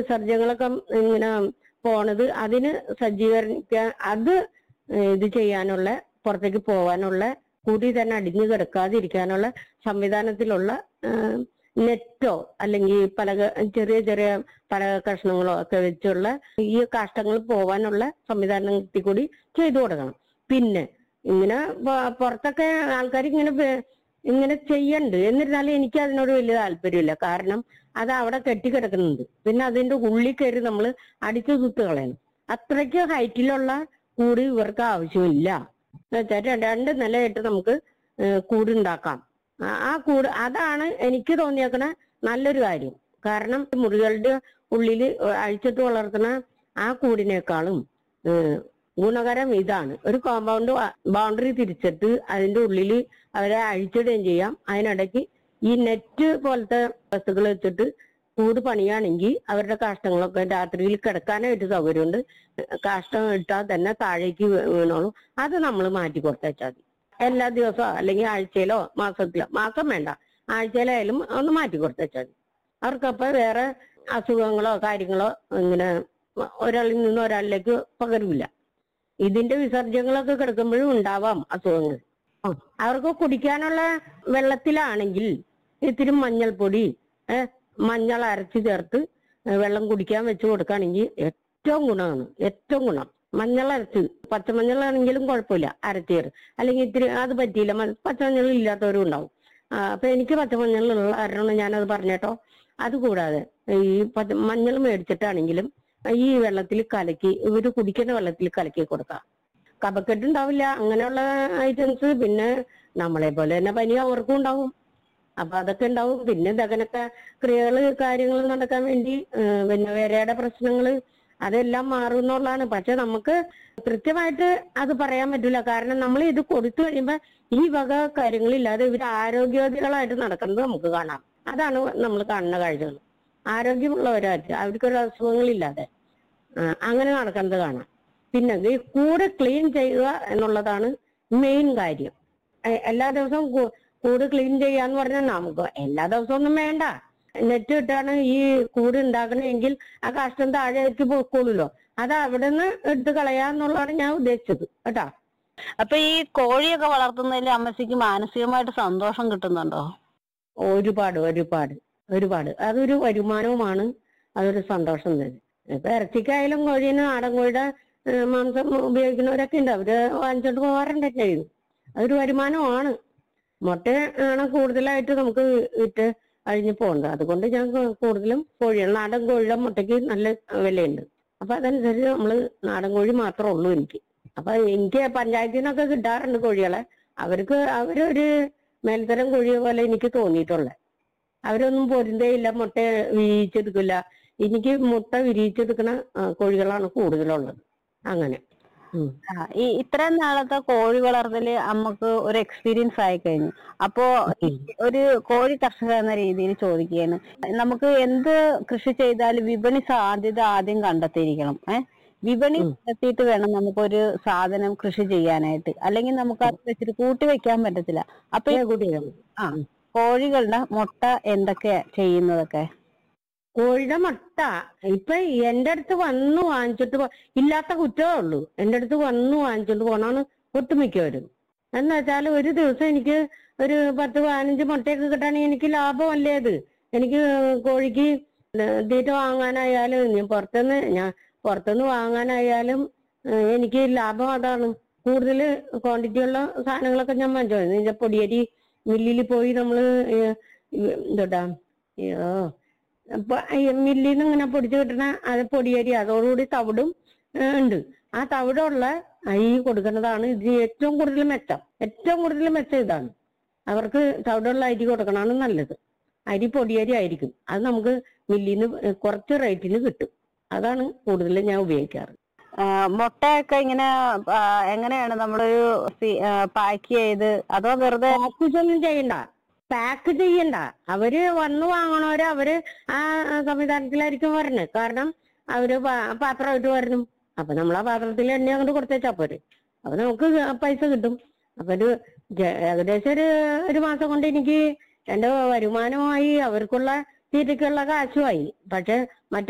വിസർജ്യങ്ങളൊക്കെ ഇങ്ങനെ പോണത് അതിന് സജ്ജീകരിക്കാൻ അത് ഇത് ചെയ്യാനുള്ള പുറത്തേക്ക് പോകാനുള്ള കൂടി തന്നെ അടിഞ്ഞു കിടക്കാതിരിക്കാനുള്ള സംവിധാനത്തിലുള്ള നെറ്റോ അല്ലെങ്കിൽ പല ചെറിയ ചെറിയ പല കഷ്ണങ്ങളോ ഒക്കെ വെച്ചുള്ള ഈ കാഷ്ടങ്ങൾ പോകാനുള്ള സംവിധാനത്തിൽ കൂടി ചെയ്തു കൊടുക്കണം പിന്നെ ഇങ്ങനെ പ- പുറത്തൊക്കെ ആൾക്കാർ ഇങ്ങനെ വേ- ഇങ്ങനെ ചെയ്യണ്ട് എന്നിരുന്നാലും എനിക്ക് അതിനോട് വലിയ താല്പര്യമില്ല കാരണം അത് അവിടെ കെട്ടിക്കിടക്കുന്നുണ്ട് പിന്നെ അതിന്റെ ഉള്ളിൽ കയറി നമ്മൾ അടിച്ചു തുത്ത് കളയണം അത്രയ്ക്ക് ഹൈറ്റിലുള്ള കൂട് ഇവർക്ക് ആവശ്യമില്ല എന്നുവെച്ചാൽ രണ്ട് രണ്ട് നിലയായിട്ട് നമുക്ക് ഏഹ് കൂടുണ്ടാക്കാം ആ- ആ കൂട് അതാണ് എനിക്ക് തോന്നിയേക്കണ നല്ലൊരു കാര്യം കാരണം മുറികളുടെ ഉള്ളിൽ അഴിച്ചിട്ട് വളർത്തുന്ന ആ കൂടിനേക്കാളും ഏഹ് ഗുണകരം ഇതാണ് ഒരു കോമ്പൗണ്ട് ബൗണ്ടറി തിരിച്ചിട്ട് അതിന്റെ ഉള്ളിൽ അവരെ അഴിച്ചിടുകയും ചെയ്യാം അതിനിടയ്ക്ക് ഈ നെറ്റ് പോലത്തെ വസ്തുക്കൾ വെച്ചിട്ട് കൂട് പണിയാണെങ്കിൽ അവരുടെ കാഷ്ടങ്ങളൊക്കെ രാത്രിയിൽ കിടക്കാനായിട്ട് സൗകര്യമുണ്ട് കാഷ്ടം ഇട്ടാൽ തന്നെ താഴേക്ക് വീ- വീണോളും അത് നമ്മൾ മാറ്റി കൊടുത്തേച്ചാൽ മതി എല്ലാ ദിവസമോ അല്ലെങ്കിൽ ആഴ്ചയിലോ മാസത്തിലോ മാസം വേണ്ട ആഴ്ചയിലായാലും ഒന്ന് മാറ്റി കൊടുത്തേച്ചാൽ മതി അവർക്കപ്പോ വേറെ അസുഖങ്ങളോ കാര്യങ്ങളോ ഇങ്ങനെ ഒരാളിൽ നിന്ന് ഒരാളിലേക്ക് പകരില്ല ഇതിന്റെ വിസർജ്യങ്ങളൊക്കെ കിടക്കുമ്പോഴും ഉണ്ടാവാം അസുഖങ്ങൾ ആ, അവർക്ക് കുടിക്കാനുള്ള വെള്ളത്തിലാണെങ്കിൽ ഇത്തിരി മഞ്ഞൾപ്പൊടി ഏഹ് മഞ്ഞൾ അരച്ച് ചേർത്ത് വെള്ളം കുടിക്കാൻ വെച്ച് കൊടുക്കുകയാണെങ്കിൽ ഏറ്റവും ഗുണമാണ് ഏറ്റവും ഗുണം മഞ്ഞൾ അരച്ച് പച്ചമഞ്ഞളാണെങ്കിലും കുഴപ്പമില്ല അരച്ച് ചേർ അല്ലെങ്കിൽ ഇത്തിരി അത് പറ്റിയില്ല മ- പച്ചമഞ്ഞൾ ഇല്ലാത്തവരും ഉണ്ടാവും ആ, അപ്പൊ എനിക്ക് പച്ചമഞ്ഞളുള്ള കാരണം ഞാനത് പറഞ്ഞേട്ടോ അതുകൂടാതെ ഈ പച്ച മഞ്ഞൾ മേടിച്ചിട്ടാണെങ്കിലും ഈ വെള്ളത്തിൽ കലക്കി ഇവര് കുടിക്കുന്ന വെള്ളത്തിൽ കലക്കി കൊടുക്കാം കഫക്കെട്ട് ഉണ്ടാവില്ല അങ്ങനെയുള്ള ഐറ്റംസ് പിന്നെ നമ്മളെ പോലെ തന്നെ പനി അവർക്കും ഉണ്ടാവും അപ്പൊ അതൊക്കെ ഉണ്ടാവും പിന്നെ ദഹനക്ക ക്രിയകള് കാര്യങ്ങൾ നടക്കാൻ വേണ്ടി ഏഹ് പിന്നെ വേരയുടെ പ്രശ്നങ്ങള് അതെല്ലാം മാറും എന്നുള്ളതാണ് പക്ഷെ നമുക്ക് കൃത്യമായിട്ട് അത് പറയാൻ പറ്റില്ല കാരണം നമ്മൾ ഇത് കൊടുത്തു കഴിയുമ്പോ ഈ വക കാര്യങ്ങളില്ലാതെ ഇവർ ആരോഗ്യവതികളായിട്ട് നടക്കുന്നത് നമുക്ക് കാണാം അതാണ് നമ്മൾ കാണുന്ന കാഴ്ചകൾ ആരോഗ്യമുള്ളവരായിട്ട് അവർക്കൊരു അസുഖങ്ങളില്ലാതെ ആ, അങ്ങനെ നടക്കുന്നത് കാണാം പിന്നെ ഈ കൂട് ക്ലീൻ ചെയ്യുക എന്നുള്ളതാണ് മെയിൻ കാര്യം എ- എല്ലാ ദിവസവും കൂ- കൂട് ക്ലീൻ ചെയ്യാന്ന് പറഞ്ഞാൽ നമുക്ക് എല്ലാ ദിവസവും ഒന്നും വേണ്ട നെറ്റ് ഇട്ടാണ് ഈ കൂട് ഉണ്ടാക്കണമെങ്കിൽ ആ കഷ്ടം താഴേക്ക് പോയിക്കോളൂല്ലോ അത് അവിടെ നിന്ന് എടുത്ത് കളയാന്നുള്ളതാണ് ഞാൻ ഉദ്ദേശിച്ചത് കേട്ടാ അപ്പൊ ഈ കോഴിയൊക്കെ വളർത്തുന്നതിൽ അമ്മച്ചിക്ക് മാനസികമായിട്ട് സന്തോഷം കിട്ടുന്നുണ്ടോ ഒരുപാട് ഒരുപാട് ഒരുപാട് അതൊരു വരുമാനവുമാണ് അതൊരു സന്തോഷം തന്നെ ഇപ്പൊ ഇറച്ചിക്കായാലും കോഴീന് നാടൻ കോഴിയുടെ ഏഹ്, മാംസം ഉപയോഗിക്കുന്നവരൊക്കെ ഉണ്ട് അവര് വാങ്ങിച്ചോണ്ട് പോകാറുണ്ട് ചെയ്തു അതൊരു വരുമാനമാണ് മുട്ട ആണ് കൂടുതലായിട്ട് നമുക്ക് വിറ്റ് അഴിഞ്ഞു പോകുന്നത് അതുകൊണ്ട് ഞാൻ കൂ- കൂടുതലും കോഴികൾ നാടൻ കോഴിയുടെ മുട്ടയ്ക്ക് നല്ല വിലയുണ്ട് അപ്പൊ അതനുസരിച്ച് നമ്മള് നാടൻ കോഴി മാത്രമേ ഉള്ളൂ എനിക്ക് അപ്പൊ എനിക്ക് പഞ്ചായത്തിൽ നിന്നൊക്കെ കിട്ടാറുണ്ട് കോഴികളെ അവർക്ക് അവരൊരു മേൽത്തരം കോഴിയെ പോലെ എനിക്ക് തോന്നിയിട്ടുള്ളത് അവരൊന്നും പൊരുന്തേയില്ല മുട്ട വിരിയിച്ചെടുക്കില്ല എനിക്ക് മുട്ട വിരിയിച്ചെടുക്കുന്ന ആ, കോഴികളാണ് കൂടുതലുള്ളത് അങ്ങനെ ഉം. ആ, ഈ ഇത്രയും നാളത്തെ കോഴി വളർത്തല് അമ്മക്ക് ഒരു എക്സ്പീരിയൻസ് ആയി കഴിഞ്ഞു അപ്പോ ഉം. ഒരു കോഴി കർഷക എന്ന രീതിയിൽ ചോദിക്കുകയാണ് നമുക്ക് എന്ത് കൃഷി ചെയ്താലും വിപണി സാധ്യത ആദ്യം കണ്ടെത്തിയിരിക്കണം ഏഹ് വിപണി ഉം. കണ്ടെത്തിയിട്ട് വേണം നമുക്കൊരു സാധനം കൃഷി ചെയ്യാനായിട്ട് അല്ലെങ്കിൽ നമുക്ക് അത് വെച്ചിട്ട് കൂട്ടി വെക്കാൻ പറ്റത്തില്ല അപ്പൊ ഈ ഏ, കുട്ടികൾ ആ കോഴികളുടെ മുട്ട എന്തൊക്കെയാ ചെയ്യുന്നതൊക്കെ കോഴിയുടെ മുട്ട ഇപ്പൊ എന്റെ അടുത്ത് വന്ന് വാങ്ങിച്ചിട്ട് പോ- ഇല്ലാത്ത കുറ്റമേ ഉള്ളൂ എന്റെ അടുത്ത് വന്ന് വാങ്ങിച്ചിട്ട് പോണാണ് ഒട്ടുമിക്കവരും എന്ന് വെച്ചാൽ ഒരു ദിവസം എനിക്ക് ഒരു പത്ത് പതിനഞ്ച് മുട്ടയൊക്കെ കിട്ടാണെങ്കിൽ എനിക്ക് ലാഭമല്ലേ അത് എനിക്ക് കോഴിക്ക് തീറ്റ വാങ്ങാനായാലും ഞാൻ പുറത്തുനിന്ന് ഞാൻ പുറത്തുനിന്ന് വാങ്ങാനായാലും ഏഹ് എനിക്ക് ലാഭം അതാണ് കൂടുതൽ ക്വാണ്ടിറ്റി ഉള്ള സാധനങ്ങളൊക്കെ ഞാൻ വാങ്ങിച്ചു പൊടിയരി മില്ലിൽ പോയി നമ്മള് ഏഹ് എന്താ അയ്യോ അപ്പൊ ഈ മില്ലിൽ നിന്ന് ഇങ്ങനെ പൊടിച്ചു കിട്ടണ അത് പൊടിയരി അതോടുകൂടി തവിടും ഏ, ഉണ്ട് ആ തവിടുള്ള ഈ കൊടുക്കുന്നതാണ് ഇത് ഏറ്റവും കൂടുതൽ മെച്ചം ഏറ്റവും കൂടുതൽ മെച്ചം ഇതാണ് അവർക്ക് തവിടുള്ള അരി കൊടുക്കണതാണ് നല്ലത് അരി പൊടിയരി ആയിരിക്കും അത് നമുക്ക് മില്ലിൽ നിന്ന് കുറച്ച് റേറ്റിന് കിട്ടും അതാണ് കൂടുതൽ ഞാൻ ഉപയോഗിക്കാറ് ആ, മുട്ടയൊക്കെ ഇങ്ങനെ ആ, എങ്ങനെയാണ് നമ്മളൊരു പാക്ക് ചെയ്ത് അതോ വെറുതെ പാക്ക് ഒന്നും ചെയ്യണ്ട പാക്ക് ചെയ്യണ്ട അവര് വന്ന് വാങ്ങണവര് അവര് ആ സംവിധാനത്തിലായിരിക്കും വരണത് കാരണം അവര് പാ- പാത്രമായിട്ട് വരണം അപ്പൊ നമ്മൾ ആ പാത്രത്തിൽ എണ്ണ അങ്ങോട്ട് കൊടുത്തേച്ചാ പോരെ അപ്പൊ നമുക്ക് പൈസ കിട്ടും അപ്പൊ ഒരു ജ- ഏകദേശം ഒരു ഒരു മാസം കൊണ്ട് എനിക്ക് എന്റെ വരുമാനമായി അവർക്കുള്ള തീറ്റയ്ക്കുള്ള കാശുമായി പക്ഷെ മറ്റു